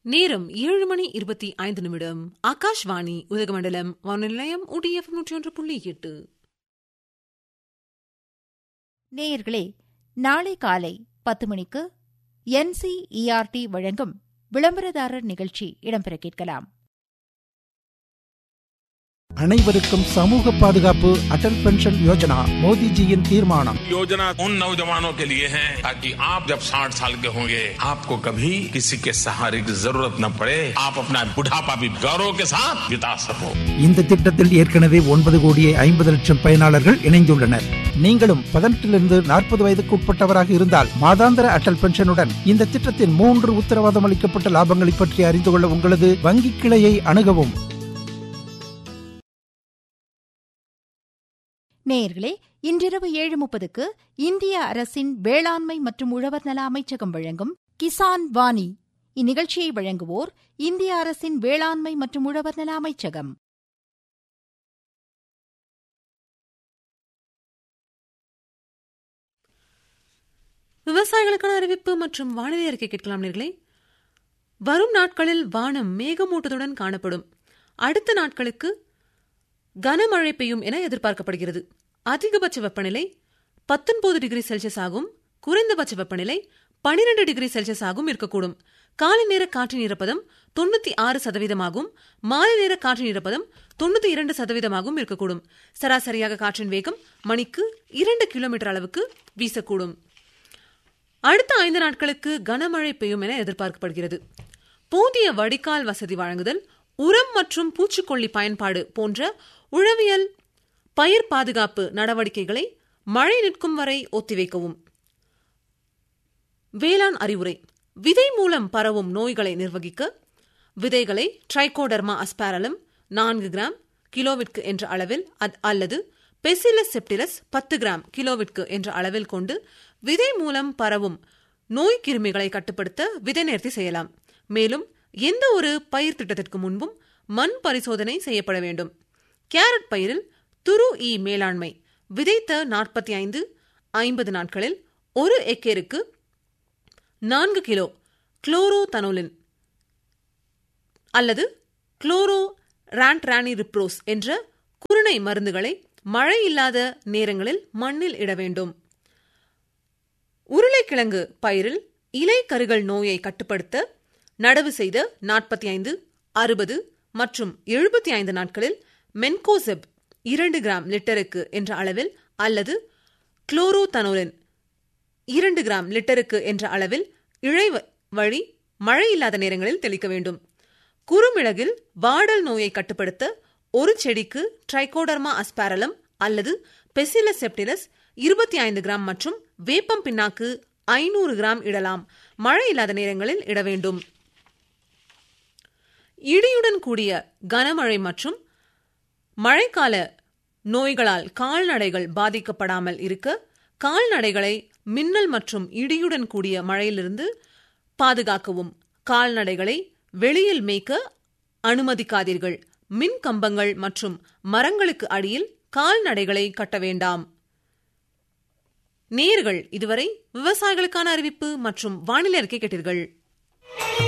நேரம் ஏழு மணி இருபத்தி ஐந்து நிமிடம் ஆகாஷ்வாணி உதகமண்டலம் வானொலி நிலையம் உடிஎஃப் நூற்றி ஒன்று புள்ளி எட்டு நேயர்களே நாளை காலை பத்து மணிக்கு என்சிஇஆர்டி வழங்கும் விளம்பரதாரர் நிகழ்ச்சி இடம்பெற கேட்கலாம் அனைவருக்கும் சமூக பாதுகாப்பு அடல் பென்ஷன் யோஜனா மோடிஜியின் தீர்மானம் योजना उन नौजवानों के लिए है ताकि आप जब 60 साल के होंगे आपको कभी किसी के सहारे की जरूरत न पड़े आप अपना बुढ़ापा भी गौरव के साथ बिता सको இந்த திட்டத்தில் ஏற்கனவே ஒன்பது கோடியே ஐம்பது லட்சம் பயனாளர்கள் இணைந்துள்ளனர் நீங்களும் பதினெட்டிலிருந்து நாற்பது வயதுக்கு உட்பட்டவராக இருந்தால் மாதாந்திர அடல் பென்ஷனுடன் இந்த திட்டத்தின் மூன்று உத்தரவாதம் அளிக்கப்பட்ட லாபங்களை பற்றி அறிந்து கொள்ள உங்களது வங்கி கிளையை அணுகவும் நேயர்களே இன்றிரவு ஏழு முப்பதுக்கு இந்திய அரசின் வேளாண்மை மற்றும் உழவர் நல அமைச்சகம் வழங்கும் கிசான் வாணி இந்நிகழ்ச்சியை வழங்குவோர் இந்திய அரசின் வேளாண்மை மற்றும் உழவர் நல அமைச்சகம் விவசாயிகளுக்கான அறிவிப்பு மற்றும் வானிலை அறிக்கை கேட்கலாம் நேர்களே வரும் நாட்களில் வானம் மேகமூட்டத்துடன் காணப்படும் அடுத்த நாட்களுக்கு கனமழை பெய்யும் என எதிர்பார்க்கப்படுகிறது அதிகபட்ச வெப்பநிலை பத்தொன்பது டிகிரி செல்சியஸ் ஆகும் குறைந்தபட்ச வெப்பநிலை பனிரெண்டு டிகிரி செல்சியஸ் ஆகும் இருக்கக்கூடும் காலை நேர காற்றின் ஈரப்பதம் தொண்ணூத்தி ஆறு சதவீதமாகும் மாலை நேர காற்றின் ஈரப்பதம் தொண்ணூத்தி இரண்டு சதவீதமாகவும் இருக்கக்கூடும் சராசரியாக காற்றின் வேகம் மணிக்கு இரண்டு கிலோமீட்டர் அளவுக்கு வீசக்கூடும் அடுத்த ஐந்து நாட்களுக்கு கனமழை பெய்யும் என எதிர்பார்க்கப்படுகிறது போதிய வடிகால் வசதி வழங்குதல் உரம் மற்றும் பூச்சிக்கொல்லி பயன்பாடு போன்ற உழவியல் பயிர் பாதுகாப்பு நடவடிக்கைகளை மழை நிற்கும் வரை ஒத்திவைக்கவும் வேளாண் அறிவுரை விதை மூலம் பரவும் நோய்களை நிர்வகிக்க விதைகளை ட்ரைகோடர்மா அஸ்பாரலம் நான்கு கிராம் கிலோவிற்கு என்ற அளவில் அல்லது பெசிலஸ் செப்டிலஸ் பத்து கிராம் கிலோவிற்கு என்ற அளவில் கொண்டு விதை மூலம் பரவும் நோய் கிருமிகளை கட்டுப்படுத்த விதை நேர்த்தி செய்யலாம் மேலும் எந்த ஒரு பயிர் திட்டத்திற்கு முன்பும் மண் பரிசோதனை செய்யப்பட வேண்டும் கேரட் பயிரில் துரு இ மேலாண்மை விதைத்த நாற்பத்தி ஐந்து ஐம்பது நாட்களில் ஒரு ஏக்கருக்கு நான்கு கிலோ குளோரோ தனோலின் அல்லது குளோரோ ரான்ட்ரானி ரிப்ரோஸ் என்ற குருணை மருந்துகளை மழை இல்லாத நேரங்களில் மண்ணில் இட வேண்டும் உருளைக்கிழங்கு பயிரில் இலை கருகள் நோயை கட்டுப்படுத்த நடவு செய்த நாற்பத்தி ஐந்து அறுபது மற்றும் எழுபத்தி ஐந்து நாட்களில் மென்கோசெப் இரண்டு கிராம் லிட்டருக்கு என்ற அளவில் அல்லது குளோரோதனோலின் இரண்டு கிராம் லிட்டருக்கு என்ற அளவில் இழை வழி மழை இல்லாத நேரங்களில் தெளிக்க வேண்டும் குறுமிளகில் வாடல் நோயை கட்டுப்படுத்த ஒரு செடிக்கு ட்ரைகோடர்மா அஸ்பாரலம் அல்லது பெசிலஸ் செப்டிலஸ் இருபத்தி ஐந்து கிராம் மற்றும் வேப்பம் பின்னாக்கு ஐநூறு கிராம் இடலாம் மழை இல்லாத நேரங்களில் இட வேண்டும் இடியுடன் கூடிய கனமழை மற்றும் மழைக்கால நோய்களால் கால்நடைகள் பாதிக்கப்படாமல் இருக்க கால்நடைகளை மின்னல் மற்றும் இடியுடன் கூடிய மழையிலிருந்து பாதுகாக்கவும் கால்நடைகளை வெளியில் மேய்க்க அனுமதிக்காதீர்கள் மின் கம்பங்கள் மற்றும் மரங்களுக்கு அடியில் கால்நடைகளை கட்ட வேண்டாம் நேர்கள் இதுவரை விவசாயிகளுக்கான அறிவிப்பு மற்றும் வானிலை அறிக்கை கேட்டீர்கள்